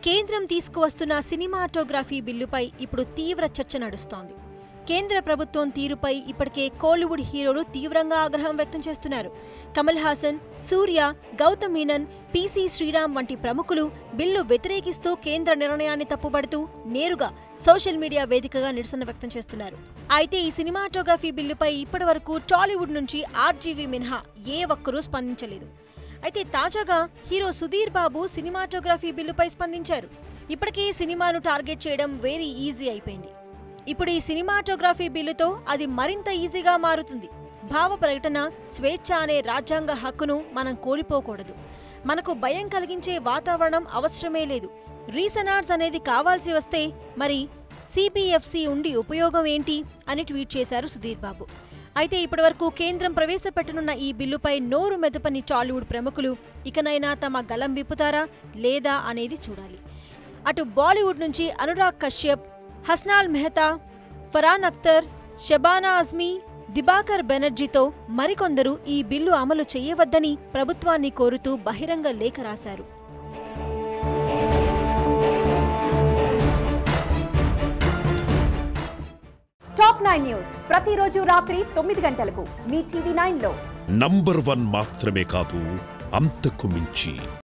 కేంద్రం తీసుకువస్తున్న సినిమాటోగ్రఫీ బిల్లుపై ఇప్పుడు తీవ్ర చర్చ నడుస్తోంది కేంద్ర ప్రభుత్వం తీరుపై ఇప్పటికే కోలీవుడ్ హీరోలు తీవ్రంగా ఆగ్రహం వ్యక్తం చేస్తున్నారు కమల్ హాసన్ సూర్య గౌతమ్ మీనన్ పీసీ శ్రీరామ్ వంటి ప్రముఖులు బిల్లు వ్యతిరేకిస్తూ కేంద్ర నిర్ణయాన్ని తప్పుపడుతూ నేరుగా సోషల్ మీడియా వేదికగా నిరసన వ్యక్తం చేస్తున్నారు అయితే ఈ సినిమాటోగ్రఫీ బిల్లుపై ఇప్పటివరకు టాలీవుడ్ నుంచి ఆర్జీవీ మినహా ఏ ఒక్కరూ స్పందించలేదు అయితే తాజాగా హీరో సుధీర్ బాబు సినిమాటోగ్రఫీ బిల్లుపై స్పందించారు ఇప్పటికే ఈ సినిమాను టార్గెట్ చేయడం వెరీ ఈజీ అయిపోయింది ఇప్పుడు ఈ సినిమాటోగ్రఫీ బిల్లుతో అది మరింత ఈజీగా మారుతుంది భావ ప్రకటన స్వేచ్ఛ అనే రాజ్యాంగ హక్కును మనం కోల్పోకూడదు మనకు భయం కలిగించే వాతావరణం అవసరమే లేదు రీసెనార్డ్స్ అనేది కావాల్సి వస్తే మరి సిబిఎఫ్సి ఉండి ఉపయోగం ఏంటి అని ట్వీట్ చేశారు సుధీర్ బాబు అయితే ఇప్పటివరకు కేంద్రం ప్రవేశపెట్టనున్న ఈ బిల్లుపై నోరు మెదపని టాలీవుడ్ ప్రముఖులు ఇకనైనా తమ గలం విప్పుతారా లేదా అనేది చూడాలి అటు బాలీవుడ్ నుంచి అనురాగ్ కశ్యప్ హస్నాల్ మెహతా ఫరాన్ అఖ్తర్ షబానా అజ్మీ దిబాకర్ బెనర్జీతో మరికొందరు ఈ బిల్లు అమలు చేయవద్దని ప్రభుత్వాన్ని కోరుతూ బహిరంగ లేఖ రాశారు టాప్ నైన్ న్యూస్ ప్రతిరోజు రాత్రి తొమ్మిది గంటలకు మీ టీవీ నైన్ లో నంబర్ వన్ మాత్రమే కాదు అంతకు మించి